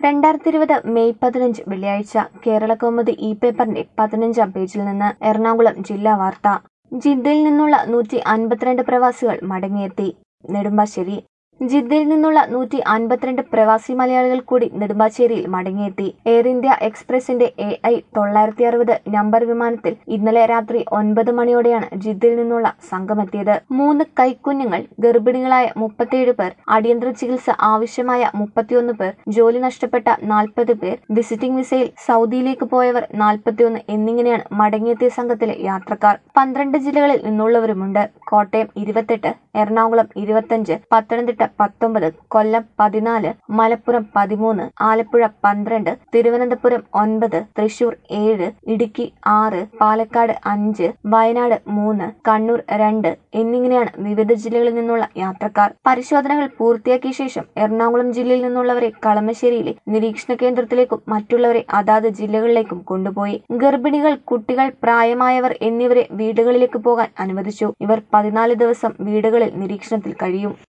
രണ്ടായിരത്തി ഇരുപത് മെയ് പതിനഞ്ച് വെള്ളിയാഴ്ച കേരള കൗമുദി ഇ പേപ്പറിന്റെ പതിനഞ്ചാം പേജിൽ നിന്ന് എറണാകുളം ജില്ലാ വാർത്ത ജിദ്ദയിൽ നിന്നുള്ള നൂറ്റി അൻപത്തിരണ്ട് പ്രവാസികൾ മടങ്ങിയെത്തി നെടുമ്പാശ്ശേരി ജിദ്ദയിൽ നിന്നുള്ള നൂറ്റി അൻപത്തിരണ്ട് പ്രവാസി മലയാളികൾ കൂടി നെടുമ്പാശ്ശേരിയിൽ മടങ്ങിയെത്തി എയർ ഇന്ത്യ എക്സ്പ്രസിന്റെ എ ഐ തൊള്ളായിരത്തി അറുപത് നമ്പർ വിമാനത്തിൽ ഇന്നലെ രാത്രി ഒൻപത് മണിയോടെയാണ് ജിദ്ദയിൽ നിന്നുള്ള സംഘമെത്തിയത് മൂന്ന് കൈക്കുഞ്ഞുങ്ങൾ ഗർഭിണികളായ മുപ്പത്തിയേഴ് പേർ അടിയന്തര ചികിത്സ ആവശ്യമായ മുപ്പത്തിയൊന്ന് പേർ ജോലി നഷ്ടപ്പെട്ട നാൽപ്പത് പേർ വിസിറ്റിംഗ് വിസയിൽ സൗദിയിലേക്ക് പോയവർ നാൽപ്പത്തിയൊന്ന് എന്നിങ്ങനെയാണ് മടങ്ങിയെത്തിയ സംഘത്തിലെ യാത്രക്കാർ പന്ത്രണ്ട് ജില്ലകളിൽ നിന്നുള്ളവരുമുണ്ട് കോട്ടയം ഇരുപത്തെട്ട് എറണാകുളം ഇരുപത്തഞ്ച് പത്തനംതിട്ട പത്തൊമ്പത് കൊല്ലം പതിനാല് മലപ്പുറം പതിമൂന്ന് ആലപ്പുഴ പന്ത്രണ്ട് തിരുവനന്തപുരം ഒൻപത് തൃശൂർ ഏഴ് ഇടുക്കി ആറ് പാലക്കാട് അഞ്ച് വയനാട് മൂന്ന് കണ്ണൂർ രണ്ട് എന്നിങ്ങനെയാണ് വിവിധ ജില്ലകളിൽ നിന്നുള്ള യാത്രക്കാർ പരിശോധനകൾ പൂർത്തിയാക്കിയ ശേഷം എറണാകുളം ജില്ലയിൽ നിന്നുള്ളവരെ കളമശ്ശേരിയിലെ നിരീക്ഷണ കേന്ദ്രത്തിലേക്കും മറ്റുള്ളവരെ അതാത് ജില്ലകളിലേക്കും കൊണ്ടുപോയി ഗർഭിണികൾ കുട്ടികൾ പ്രായമായവർ എന്നിവരെ വീടുകളിലേക്ക് പോകാൻ അനുവദിച്ചു ഇവർ പതിനാല് ദിവസം വീടുകളിൽ നിരീക്ഷണത്തിൽ കഴിയും